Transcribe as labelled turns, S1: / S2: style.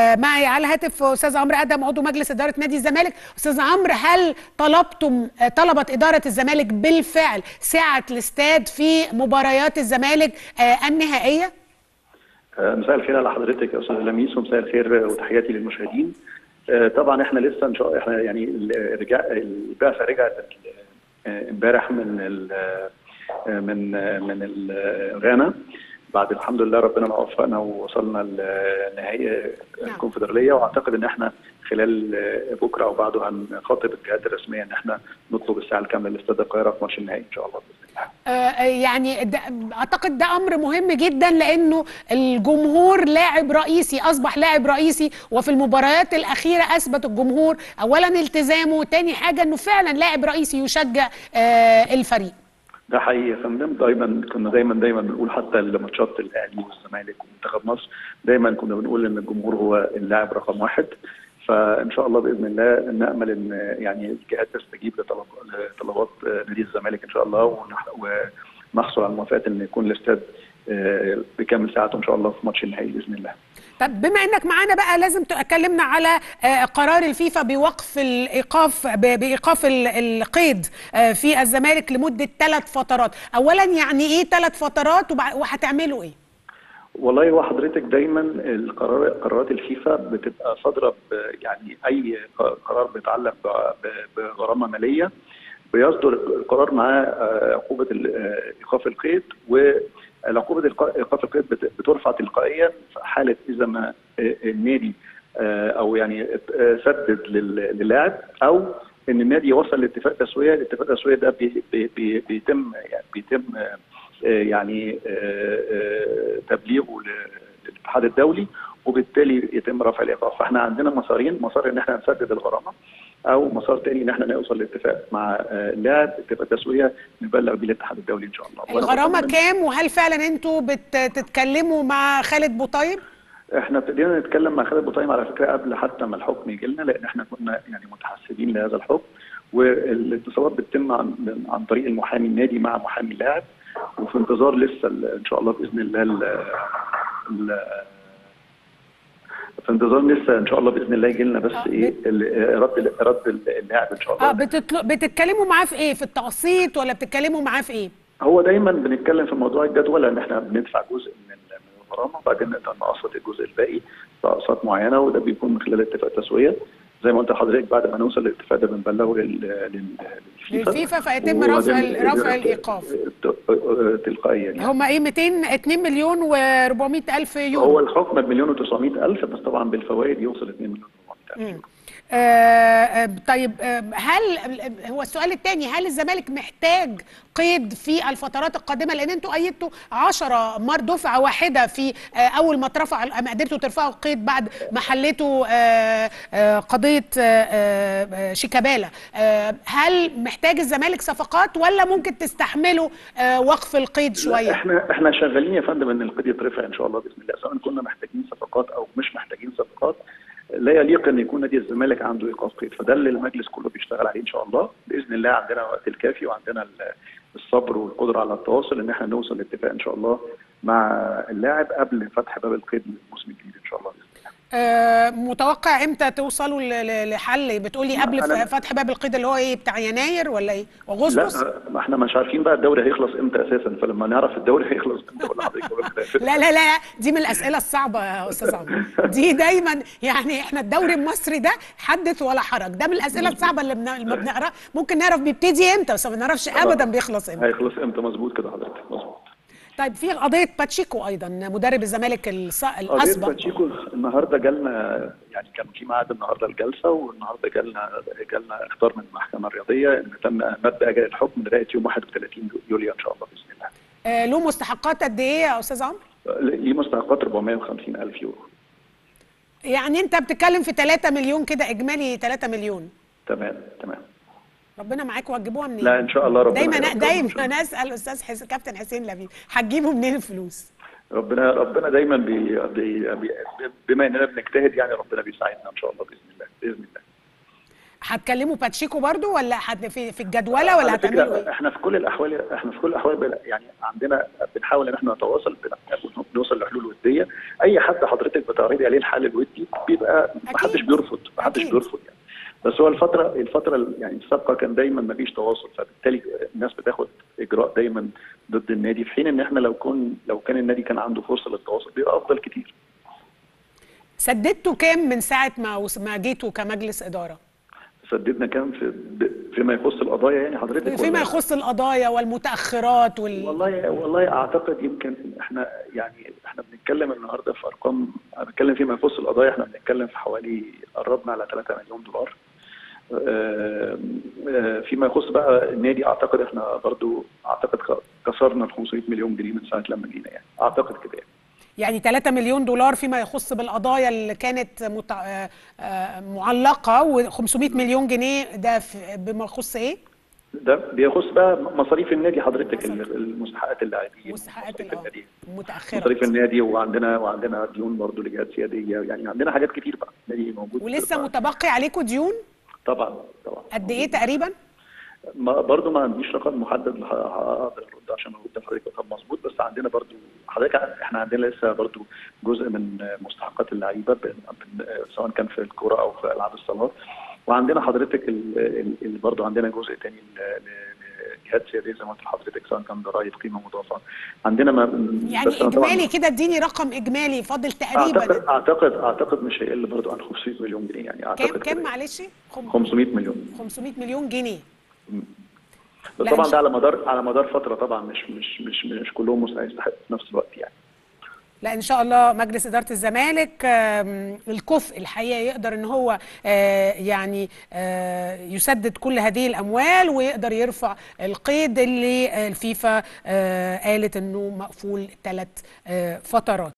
S1: آه، معي على الهاتف استاذ عمرو ادم عضو مجلس اداره نادي الزمالك استاذ عمرو هل طلبتم آه، طلبت اداره الزمالك بالفعل سعه الاستاد في مباريات الزمالك آه، النهائيه
S2: آه، مساء الخير على حضرتك يا استاذ لميس ومساء الخير وتحياتي للمشاهدين آه، طبعا احنا لسه ان شاء احنا يعني الرجاء البعثه رجعت آه، امبارح من ال- آه، من آه، من ال- غانا بعد الحمد لله ربنا ما وفقنا ووصلنا لنهائي الكونفدراليه واعتقد ان احنا خلال آه، بكره او بعده هنخاطب الجهات الرسميه ان احنا نطلب الساعه الكامله لاستاد القاهره في ماتش النهائي ان شاء الله باذن الله
S1: آه، يعني ده اعتقد ده امر مهم جدا لانه الجمهور لاعب رئيسي اصبح لاعب رئيسي وفي المباريات الاخيره اثبت الجمهور اولا التزامه تاني حاجه انه فعلا لاعب رئيسي يشجع آه، الفريق
S2: ده حقيقي يا فندم دايما كنا دايما دايما بنقول حتى لماتشات الاهلي والزمالك ومنتخب مصر دايما كنا بنقول ان الجمهور هو اللاعب رقم واحد فان شاء الله باذن الله نامل ان يعني الجهات تستجيب لطلب لطلبات نادي الزمالك ان شاء الله ونح- ونحصل على موافقه ان يكون الاستاد آه، بكامل ساعته ان شاء الله في ماتش النهائي باذن الله.
S1: طب بما انك معانا بقى لازم تكلمنا على آه، قرار الفيفا بوقف الايقاف ب- بايقاف ال- القيد آه، في الزمالك لمده ثلاث فترات اولا يعني ايه ثلاث فترات وبع- وهتعملوا ايه
S2: والله هو حضرتك دايما القرار قرارات الفيفا بتبقى صادره ب- يعني اي ق- قرار بيتعلق ب- ب- بغرامه ماليه بيصدر القرار معاه آه، عقوبه ال- آه، ايقاف القيد والعقوبه الق- ايقاف القيد بت- بترفع تلقائيا في حاله اذا ما آه، النادي آه، او يعني آه، سدد لل- للاعب او ان النادي وصل لاتفاق تسويه، الاتفاق التسويه ده بي بي بي بيتم يعني بيتم آه، آه، يعني آه، آه، تبليغه ل- للاتحاد الدولي وبالتالي يتم رفع الايقاف فاحنا عندنا مسارين مسار ان احنا نسدد الغرامه او مسار تاني ان احنا نوصل لاتفاق مع آه، اللاعب اتفاق تسويه نبلغ بيه الاتحاد الدولي ان شاء الله وأنا
S1: الغرامه
S2: بطمن-
S1: كام وهل فعلا انتوا بتتكلموا مع خالد بوطيب
S2: احنا ابتدينا نتكلم مع خالد بوطيم على فكره قبل حتى ما الحكم يجي لنا لان احنا كنا يعني متحسبين لهذا الحكم والاتصالات بتتم عن عن طريق المحامي النادي مع محامي اللاعب وفي انتظار لسه ال- ان شاء الله باذن الله ال ال في انتظار لسه ان شاء الله باذن الله يجي لنا بس
S1: آه،
S2: ايه ال- رد رد اللاعب ان شاء الله
S1: اه بتطل... بتتكلموا معاه في ايه في التقسيط ولا بتتكلموا معاه في ايه
S2: هو دايما بنتكلم في موضوع الجدول ان احنا بندفع جزء من ال- من الغرامه وبعدين نقدر نقسط الجزء الباقي باقساط معينه وده بيكون من خلال اتفاق تسويه زي ما قلت لحضرتك بعد ما نوصل للاتفاق ده بنبلغه لل- لل- للفيفا
S1: للفيفا فيتم
S2: وبعدين
S1: رفع ال- رفع
S2: ت-
S1: الايقاف
S2: ت- تلقائيا يعني
S1: هم ايه 200 2 مليون و400 الف
S2: هو
S1: يورو
S2: الحكم بمليون و900 الف بس طبعا بالفوائد يوصل 2 مليون و400 الف
S1: مم. آه آه، طيب آه هل هو السؤال الثاني هل الزمالك محتاج قيد في الفترات القادمه لان انتوا ايدتوا 10 مر دفعه واحده في آه اول ما اترفع ما قدرتوا ترفعوا القيد بعد ما حليتوا آه آه قضيه آه آه شيكابالا آه هل محتاج الزمالك صفقات ولا ممكن تستحملوا آه وقف القيد
S2: لا،
S1: شويه
S2: احنا احنا شغالين يا فندم ان القيد يترفع ان شاء الله باذن الله سواء كنا محتاجين صفقات او مش محتاجين صفقات لا يليق ان يكون نادي الزمالك عنده ايقاف قيد فده اللي المجلس كله بيشتغل عليه ان شاء الله باذن الله عندنا الوقت الكافي وعندنا ال- الصبر والقدره على التواصل ان احنا نوصل لاتفاق ان شاء الله مع اللاعب قبل فتح باب القيد للموسم الجديد ان شاء الله باذن الله
S1: آه، متوقع امتى توصلوا ل- ل- لحل بتقولي قبل
S2: أنا-
S1: ف- فتح باب القيد اللي هو ايه بتاع يناير ولا ايه اغسطس
S2: لا ما احنا مش عارفين بقى الدوري هيخلص امتى اساسا فلما نعرف الدوري هيخلص امتى ولا حضرتك
S1: لا لا لا دي من الاسئله الصعبه يا استاذ عمرو دي دايما يعني احنا الدوري المصري ده حدث ولا حرج ده من الاسئله الصعبه اللي بن- اللي بنقرا ممكن نعرف بيبتدي امتى بس ما نعرفش ابدا بيخلص امتى
S2: هيخلص امتى مظبوط كده حضرتك مظبوط
S1: طيب في قضيه باتشيكو ايضا مدرب الزمالك الص-
S2: قضية
S1: الاسبق
S2: باتشيكو النهارده جالنا يعني كان في ميعاد النهارده الجلسه والنهارده جالنا جالنا اختار من المحكمه الرياضيه ان تم مد اجل الحكم لغايه يوم 31 يوليو ان شاء الله باذن الله.
S1: آه، له مستحقات قد ايه يا استاذ عمرو
S2: ليه مستحقات 450 الف يورو.
S1: يعني انت بتتكلم في 3 مليون كده اجمالي 3 مليون
S2: تمام تمام.
S1: ربنا معاك وهتجيبوها منين؟
S2: لا ان شاء الله ربنا
S1: دايما
S2: يوفقنا
S1: دايما
S2: إن شاء الله.
S1: انا اسال استاذ حس... كابتن حسين لبيب هتجيبوا منين الفلوس؟
S2: ربنا ربنا دايما بي بي بي بما اننا بنجتهد يعني ربنا بيساعدنا ان شاء الله باذن الله باذن الله.
S1: هتكلموا باتشيكو برضو ولا حد في في الجدوله ولا
S2: على
S1: هتعملوا
S2: فكرة
S1: ايه؟
S2: احنا في كل الاحوال احنا في كل الاحوال بن- يعني عندنا بنحاول ان احنا نتواصل بن- نوصل لحلول وديه اي حد حضرتك بتعرضي عليه الحل الودي بيبقى ما حدش
S1: أكيد.
S2: بيرفض ما حدش
S1: أكيد.
S2: بيرفض يعني بس هو الفتره الفتره ال- يعني السابقه كان دايما ما فيش تواصل فبالتالي الناس بتاخد اجراء دايما ضد النادي في حين ان احنا لو كن لو كان النادي كان عنده فرصه للتواصل بيبقى افضل كتير
S1: سددتوا كام من ساعه ما وس- ما جيتوا كمجلس اداره
S2: سددنا كام في فيما يخص القضايا يعني حضرتك
S1: فيما
S2: ولا-
S1: يخص القضايا والمتاخرات وال
S2: والله والله اعتقد يمكن احنا يعني احنا بنتكلم النهارده في ارقام أنا بتكلم فيما يخص القضايا احنا بنتكلم في حوالي قربنا على 3 مليون دولار آه، آه، فيما يخص بقى النادي اعتقد احنا برضو اعتقد ك- كسرنا ال 500 مليون جنيه من ساعه لما جينا يعني اعتقد كده يعني
S1: يعني 3 مليون دولار فيما يخص بالقضايا اللي كانت متع... آه، آه، معلقه و500 مليون جنيه ده في- بما يخص ايه؟
S2: ده بيخص بقى مصاريف النادي حضرتك ال- المستحقات اللاعبين
S1: مستحقات
S2: مصاريف
S1: ال-
S2: النادي
S1: المتاخره
S2: مصاريف النادي وعندنا وعندنا ديون برضو لجهات سياديه يعني عندنا حاجات كتير بقى النادي موجود
S1: ولسه متبقي عليكم ديون
S2: طبعا طبعا
S1: قد ايه تقريبا؟
S2: ما برضه ما عنديش رقم محدد ه- هقدر ارد عشان ارد لحضرتك رقم مظبوط بس عندنا برضه حضرتك ع- احنا عندنا لسه برضه جزء من مستحقات اللعيبه ب- ب- سواء كان في الكوره او في العاب الصالات وعندنا حضرتك ال- ال- ال- برضه عندنا جزء تاني ل- ل- لجهات سياديه زي ما قلت لحضرتك سواء كان ضرائب قيمه مضافه عندنا ما بس
S1: يعني
S2: أنا طبعاً
S1: اجمالي كده اديني رقم اجمالي فاضل تقريبا
S2: اعتقد اعتقد اعتقد مش هيقل برضه عن 500 مليون جنيه يعني
S1: كام
S2: اعتقد
S1: كام
S2: كده.
S1: معلش؟ خم-
S2: 500 مليون
S1: 500 مليون جنيه
S2: بس
S1: لا،
S2: طبعا
S1: مش-
S2: ده على مدار على مدار فتره طبعا مش مش مش مش كلهم مستحقين في نفس الوقت يعني
S1: لا ان شاء الله مجلس اداره الزمالك آم، الكفء الحقيقه يقدر ان هو آه، يعني آه، يسدد كل هذه الاموال ويقدر يرفع القيد اللي آه، الفيفا آه، قالت انه مقفول ثلاث فترات